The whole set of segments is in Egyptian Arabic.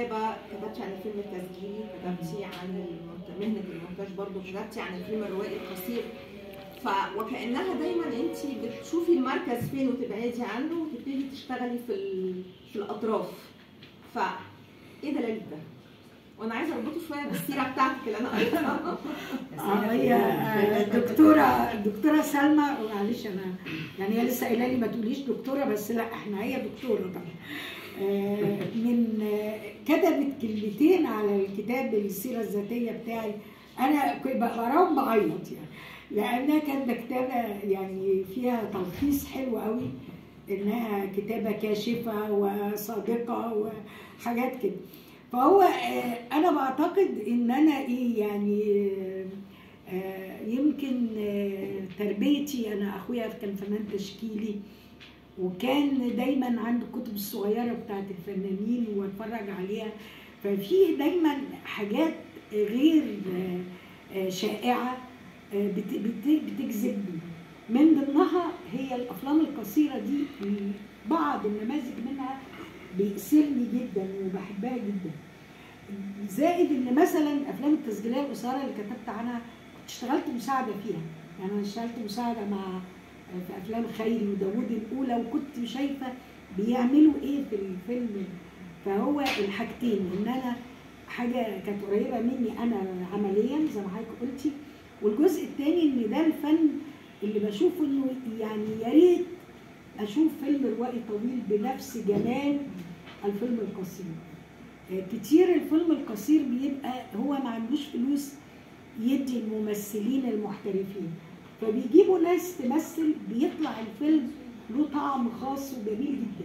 الكتابه كتبتي عن الفيلم التسجيلي كتبتي عن المونت- مهنه المونتاج برضو كتبتي عن الفيلم الروائي القصير ف وكانها دايما انت بتشوفي المركز فين وتبعدي عنه وتبتدي تشتغلي في ال... في الاطراف ف ايه دلالة ده؟ وانا عايزه اربطه شويه بالسيره بتاعتك اللي انا قريتها اه هي آه، دكتوره الدكتوره سلمى معلش انا يعني هي لسه قايله لي ما تقوليش دكتوره بس لا احنا هي دكتوره طبعا آه، من آه، كتبت كلمتين على الكتاب السيره الذاتيه بتاعي انا كنت بقراهم بعيط يعني لانها كانت كتابه يعني فيها تلخيص حلو قوي انها كتابه كاشفه وصادقه وحاجات كده فهو آه، انا بعتقد ان انا ايه يعني آه، آه، يمكن آه، تربيتي انا اخويا كان فنان تشكيلي وكان دايما عنده الكتب الصغيره بتاعت الفنانين واتفرج عليها ففي دايما حاجات غير آه، آه، شائعه آه، بت- بت- بتجذبني من ضمنها هي الافلام القصيره دي بعض النماذج منها بيأسرني جدا وبحبها جدا زائد ان مثلا افلام التسجيليه القصيره اللي كتبت عنها كنت اشتغلت مساعده فيها يعني انا اشتغلت مساعده مع في افلام خيري وداوود الاولى وكنت شايفه بيعملوا ايه في الفيلم فهو الحاجتين ان انا حاجه كانت قريبه مني انا عمليا زي ما حضرتك قلتي والجزء الثاني ان ده الفن اللي بشوفه انه يعني يا ريت اشوف فيلم روائي طويل بنفس جمال الفيلم القصير آه، كتير الفيلم القصير بيبقى هو ما عندوش فلوس يدي الممثلين المحترفين فبيجيبوا ناس تمثل بيطلع الفيلم له طعم خاص وجميل جدا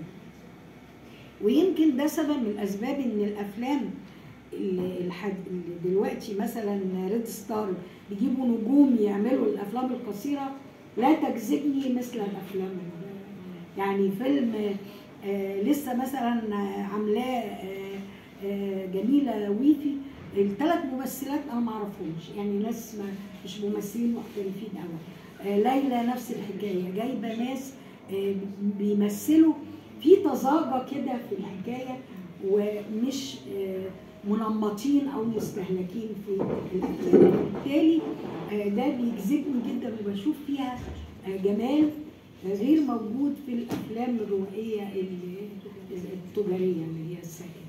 ويمكن ده سبب من الاسباب ان الافلام اللي الحد- اللي دلوقتي مثلا ريد ستار بيجيبوا نجوم يعملوا الافلام القصيره لا تجذبني مثل الافلام يعني فيلم آه لسه مثلا آه، عاملاه آه آه جميله ويفي الثلاث ممثلات انا ما اعرفهمش يعني ناس ما مش ممثلين محترفين قوي آه ليلى نفس الحكايه جايبه ناس آه بيمثلوا في طزاجه كده في الحكايه ومش آه منمطين او مستهلكين في الافلام بالتالي آه ده بيجذبني جدا وبشوف فيها آه جمال غير موجود في الافلام الروائيه ال- التجاريه اللي هي السائده